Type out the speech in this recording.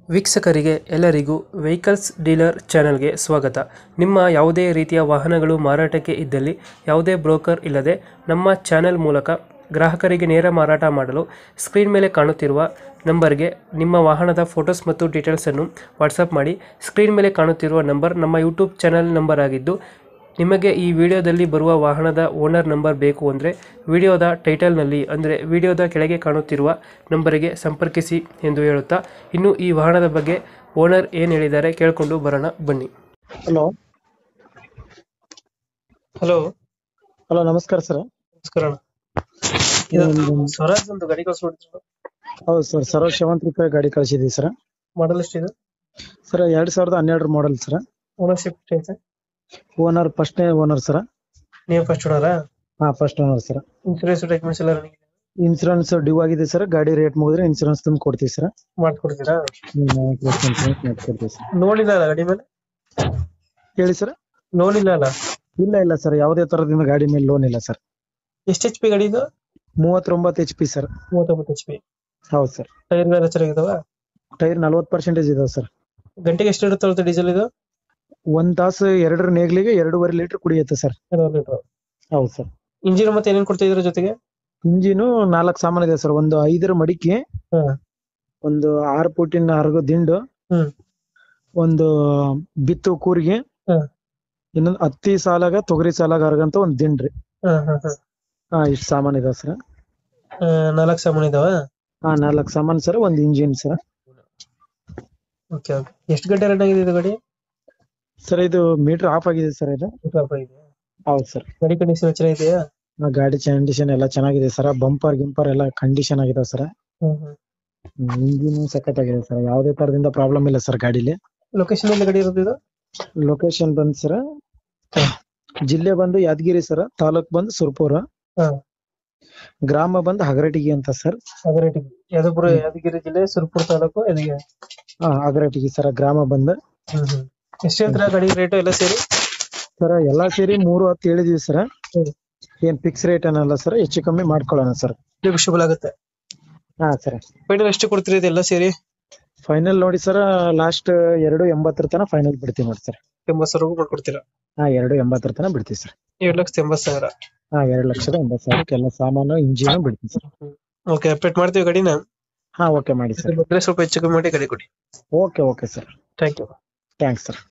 ವೀಕ್ಷಕರಿಗೆ ಎಲ್ಲರಿಗೂ vehicles dealer ಚಾನೆಲ್ಗೆ ಸ್ವಾಗತ ನಿಮ್ಮ ಯಾವುದೇ ರೀತಿಯ ವಾಹನಗಳು ಮಾರಾಟಕ್ಕೆ ಇದ್ದಲ್ಲಿ ಯಾವುದೇ ಬ್ರೋಕರ್ ಇಲ್ಲದೆ ನಮ್ಮ ಚಾನೆಲ್ ಮೂಲಕ ಗ್ರಾಹಕರಿಗೆ ನೇರ ಮಾರಾಟ ಮಾಡಲು ಸ್ಕ್ರೀನ್ ಮೇಲೆ ಕಾಣುತ್ತಿರುವ ನಂಬರ್ಗೆ ನಿಮ್ಮ ವಾಹನದ ಫೋಟೋಸ್ ಮತ್ತು ಡೀಟೇಲ್ಸನ್ನು ವಾಟ್ಸಪ್ ಮಾಡಿ ಸ್ಕ್ರೀನ್ ಮೇಲೆ ಕಾಣುತ್ತಿರುವ ನಂಬರ್ ನಮ್ಮ ಯೂಟ್ಯೂಬ್ ಚಾನೆಲ್ ನಂಬರ್ ಆಗಿದ್ದು ನಿಮಗೆ ಈ ವಿಡಿಯೋದಲ್ಲಿ ಬರುವ ವಾಹನದ ಓನರ್ ನಂಬರ್ ಬೇಕು ಅಂದರೆ ವಿಡಿಯೋದ ಟೈಟಲ್ನಲ್ಲಿ ಅಂದರೆ ವಿಡಿಯೋದ ಕೆಳಗೆ ಕಾಣುತ್ತಿರುವ ನಂಬರಿಗೆ ಸಂಪರ್ಕಿಸಿ ಎಂದು ಹೇಳುತ್ತಾ ಇನ್ನು ಈ ವಾಹನದ ಬಗ್ಗೆ ಓನರ್ ಏನು ಹೇಳಿದ್ದಾರೆ ಕೇಳಿಕೊಂಡು ಬರೋಣ ಬನ್ನಿ ಹಲೋ ಹಲೋ ಹಲೋ ನಮಸ್ಕಾರ ಸರ್ ನಮಸ್ಕಾರ ಇದು ಸ್ವರಾಜ್ ಒಂದು ಗಾಡಿ ಕಳಿಸ್ಬಿಡ್ತೀರ ಹೌದು ಸರ್ ಸರೋಜ್ ಶವಂತ್ ರೂಪಾಯಿ ಗಾಡಿ ಕಳಿಸಿದ್ವಿ ಸರ್ ಮಾಡಲ್ ಎಷ್ಟಿದೆ ಸರ್ ಎರಡ್ ಸಾವಿರದ ಹನ್ನೆರಡರ ಮಾಡಲ್ ಸರ್ ಓನರ್ಶಿಪ್ ಐತೆ ಓನರ್ ಫಸ್ಟ್ನೇ ಓನರ್ ಸರ್ ನೀವು ಫಸ್ಟ್ ಓನರಾ ಹಾ first owner sir insurance documents ಎಲ್ಲ ರನ್ನಿಂಗ್ ಇನ್ಸೂರೆನ್ಸ್ ಡ್ಯೂ ಆಗಿದೆ ಸರ್ ಗಾಡಿ ರೇಟ್ ಮುಗಿದ್ರೆ ಇನ್ಸೂರೆನ್ಸ್ ತುಂಬ ಕೊಡ್ತೀವಿ ಸರ್ ಮಾಡ್ಕೊಡ್ತೀರಾ ಕೊಡ್ತೀವಿ ಸರ್ ನೋಡಿಲ್ಲ ಅಲ್ಲ ಗಾಡಿ ಮೇಲೆ ಹೇಳಿ ಸರ್ ನೋಡಿಲ್ಲ ಅಲ್ಲ ಇಲ್ಲ ಇಲ್ಲ ಸರ್ ಯಾವುದೇ ತರದಿಂದ ಗಾಡಿ ಮೇಲೆ ಲೋನ್ ಇಲ್ಲ ಸರ್ ಎಷ್ಟು ಎಚ್ ಪಿ ಗಾಡಿ ಇದು ಮೂವತ್ತೊಂಬತ್ತು ಎಚ್ ಪಿ ಸರ್ ಮೂವತ್ತೊಂಬತ್ತು ಎಚ್ ಪಿ ಹೌದು ಸರ್ ಟೈರ್ ಎಲ್ಲ ಚೆನ್ನಾಗಿದಾವ ಟೈರ್ ನಲ್ವತ್ತು ಪರ್ಸೆಂಟೇಜ್ ಇದಾವೆ ಸರ್ ಗಂಟೆಗೆ ಎಷ್ಟು ಇರುತ್ತೆ ಡೀಸೆಲ್ ಇದು ಒಂದ್ ತಾಸು ಎರಡರ ನೇಗ್ಲಿಗೆ ಎರಡೂವರೆ ಲೀಟರ್ ಕುಡಿಯುತ್ತೆ ಸರ್ ಹೌದು ಸರ್ ಇಂಜಿನ್ ಮತ್ತೆ ಏನೇನ್ ಕೊಡ್ತಾ ಇದ್ರ ಜೊತೆಗೆ ಇಂಜಿನು ನಾಲ್ಕು ಸಾಮಾನು ಇದೆ ಸರ್ ಒಂದು ಐದರ ಮಡಿಕೆ ಹ್ಮ್. ಒಂದು ಆರು ಫೂಟಿನ ಹರಗು ದಿಂಡು ಹ್ಮ್. ಒಂದು ಬಿತ್ತು ಕೂರಿಗೆ ಹ್ಮ್. ಇನ್ನೊಂದು ಹತ್ತಿ ಸಾಲಾಗ ತೊಗರಿ ಸಾಲಾಗ ಹರಗಂತ ಒಂದ್ ದಿಂಡ್ರಿ ಹಾ ಇಷ್ಟು ಸಾಮಾನ್ ಇದೆ ಸರ್ ನಾಲ್ಕು ಸಾಮಾನು ಇದಾವ ಹಾ ನಾಲ್ಕು ಸಾಮಾನ್ ಸರ್ ಒಂದ್ ಇಂಜಿನ್ ಸರ್ ಓಕೆ ಓಕೆ ಎಷ್ಟು ಗಂಟೆ ರನ್ ಆಗಿದೆ ಇದು ಗಾಡಿ ಸರ್ ಇದು ಮೀಟರ್ ಆಫ್ ಆಗಿದೆ ಸರ್ ಇದು ಹೌದು ಸರ್ ಗಾಡಿ ಕಂಡೀಷನ್ ಚೆನ್ನಾಗಿದೆಯಾ ಗಾಡಿ ಕಂಡೀಷನ್ ಎಲ್ಲ ಚೆನ್ನಾಗಿದೆ ಸರ್ ಬಂಪರ್ ಗಿಂಪರ್ ಎಲ್ಲ ಕಂಡೀಷನ್ ಆಗಿದೆ ಸರ್ ಇಂಜಿನ್ ಸಖತ್ತಾಗಿದೆ ಸರ್ ಯಾವುದೇ ತರದಿಂದ ಪ್ರಾಬ್ಲಮ್ ಇಲ್ಲ ಸರ್ ಗಾಡಿಲಿ ಲೊಕೇಶನ್ ಎಲ್ಲಿ ಗಾಡಿ ಇರೋದು ಇದು ಲೊಕೇಶನ್ ಬಂದ್ ಸರ್ ಜಿಲ್ಲೆ ಬಂದು ಯಾದಗಿರಿ ಸರ್ ತಾಲೂಕ್ ಬಂದು ಸುರ್ಪುರ ಹಾ. ಗ್ರಾಮ ಬಂದು ಹಗರಟಿಗಿ ಅಂತ ಸರ್ ಅಗರೇಟಿಗೆ ಯಾದಗಿರಿ ಯಾದಗಿರಿ ಜಿಲ್ಲೆ ಸುರಪುರ ತಾಲೂಕು ಯಾದಗಿರಿ ಹಾ ಹಗರಟಿಗಿ ಸರ್ ಗ್ರಾಮ ಬಂದು ಎಷ್ಟು ಹೇಳ್ತೀರಾ ಗಾಡಿ ರೇಟ್ ಎಲ್ಲ ಸೇರಿ ಸರ್ ಎಲ್ಲಾ ಸೇರಿ ಮೂರು ಹತ್ತು ಹೇಳಿದೀವಿ ಸರ್ ಹ್ಮ್. ಏನ್ ಫಿಕ್ಸ್ ರೇಟ್ ಏನಲ್ಲ ಸರ್ ಹೆಚ್ಚು ಕಮ್ಮಿ ಮಾಡ್ಕೊಳ್ಳೋಣ ಸರ್ ನೆಗೋಷಿಯಬಲ್ ಆಗುತ್ತೆ ಹಾ ಸರ್ ಫೈನಲ್ ಎಷ್ಟು ಕೊಡ್ತೀರಿ ಇದೆಲ್ಲ ಸೇರಿ ಫೈನಲ್ ನೋಡಿ ಸರ್ ಲಾಸ್ಟ್ ಎರಡು ಎಂಬತ್ತರ ತನ ಫೈನಲ್ ಬಿಡ್ತೀವಿ ನೋಡಿ ಸರ್ ಎಂಬತ್ತು ಸಾವಿರವರೆಗೂ ಮಾಡ್ಕೊಡ್ತೀರಾ ಹಾ ಎರಡು ಎಂಬತ್ತರ ತನ ಬಿಡ್ತೀವಿ ಸರ್ ಏಳು ಲಕ್ಷದ ಎಂಬತ್ತು ಸಾವಿರ ಹಾ ಎರಡ್ ಲಕ್ಷದ ಎಂಬತ್ತು ಸಾವಿರಕ್ಕೆ ಎಲ್ಲ ಸಾಮಾನು ಇಂಜಿನ್ ಬಿಡ್ತೀವಿ ಸರ್ ಓಕೆ ಅಪ್ಡೇಟ್ ಮಾಡ್ತೀವಿ ಗಾಡಿನ ಹಾ ಓಕೆ ಮಾಡಿ ಸರ್ ಬಂದ್ರೆ ಸ್ವಲ್ಪ ಹೆಚ್ಚು ಕಮ್ಮಿ ಮಾಡಿ ಗಾಡಿ ಕೊಡಿ okay okay sir thank you thanks sir